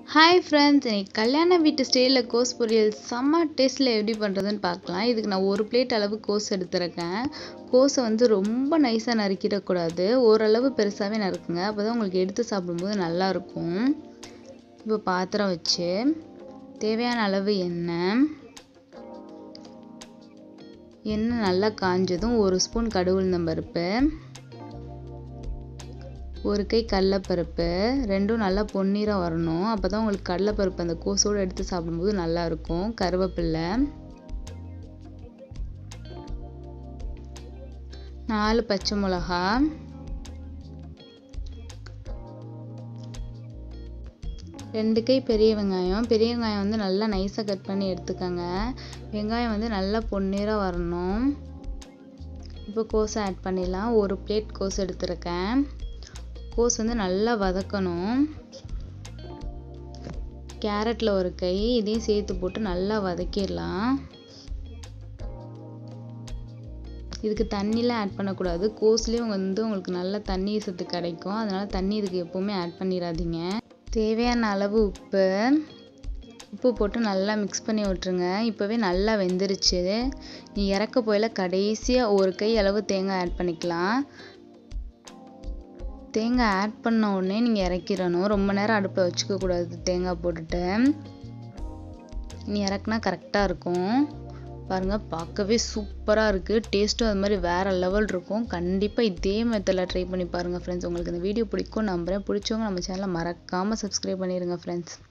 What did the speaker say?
hi friends இன்னைக்கு கல்யாண வீட்டு ஸ்டைலில் கோஸ் பொரியல் செம்ம டேஸ்ட்டில் எப்படி பண்ணுறதுன்னு பார்க்கலாம் இதுக்கு நான் ஒரு பிளேட் அளவு கோஸ் எடுத்துருக்கேன் கோஸை வந்து ரொம்ப நைஸாக நறுக்கிடக்கூடாது ஓரளவு பெருசாகவே நறுக்குங்க அப்போ தான் உங்களுக்கு எடுத்து சாப்பிடும்போது நல்லாயிருக்கும் இப்போ பாத்திரம் வச்சு தேவையான அளவு எண்ணெய் எண்ணெய் நல்லா காஞ்சதும் ஒரு ஸ்பூன் கடுகு உளுந்தம்பருப்பு ஒரு கை கடலப்பருப்பு ரெண்டும் நல்லா பொன்னிறம் வரணும் அப்போ தான் உங்களுக்கு கடலப்பருப்பு அந்த கோஸோடு எடுத்து சாப்பிடும்போது நல்லா இருக்கும் கருவேப்பில்லை நாலு பச்சை மிளகா ரெண்டு கை பெரிய வெங்காயம் பெரிய வெங்காயம் வந்து நல்லா நைஸாக கட் பண்ணி எடுத்துக்கோங்க வெங்காயம் வந்து நல்லா பொன்னிறம் வரணும் இப்போ கோஸை ஆட் பண்ணிடலாம் ஒரு பிளேட் கோஸ் எடுத்துருக்கேன் கோஸ் வந்து நல்லா வதக்கணும் கேரட்டில் ஒரு கை இதையும் சேர்த்து போட்டு நல்லா வதக்கிடலாம் இதுக்கு தண்ணிலாம் ஆட் பண்ணக்கூடாது கோஸ்லேயும் வந்து உங்களுக்கு நல்ல தண்ணி சத்து கிடைக்கும் அதனால் தண்ணி இதுக்கு எப்போவுமே ஆட் பண்ணிடாதீங்க தேவையான அளவு உப்பு உப்பு போட்டு நல்லா மிக்ஸ் பண்ணி விட்ருங்க இப்போவே நல்லா வெந்துருச்சு நீ இறக்க போயில கடைசியாக ஒரு கை அளவு தேங்காய் ஆட் பண்ணிக்கலாம் தேங்காய் ஆட் பண்ண உடனே நீங்கள் இறக்கிடணும் ரொம்ப நேரம் அடுப்பில் வச்சுக்க கூடாது தேங்காய் போட்டுட்டு நீ இறக்குனா கரெக்டாக இருக்கும் பாருங்கள் பார்க்கவே சூப்பராக இருக்குது டேஸ்ட்டும் அது மாதிரி வேறு லெவல் இருக்கும் கண்டிப்பாக இதே மெத்தடில் ட்ரை பண்ணி பாருங்கள் ஃப்ரெண்ட்ஸ் உங்களுக்கு இந்த வீடியோ பிடிக்கும் நம்புறேன் பிடிச்சவங்க நம்ம சேனலை மறக்காமல் சப்ஸ்கிரைப் பண்ணிடுங்க ஃப்ரெண்ட்ஸ்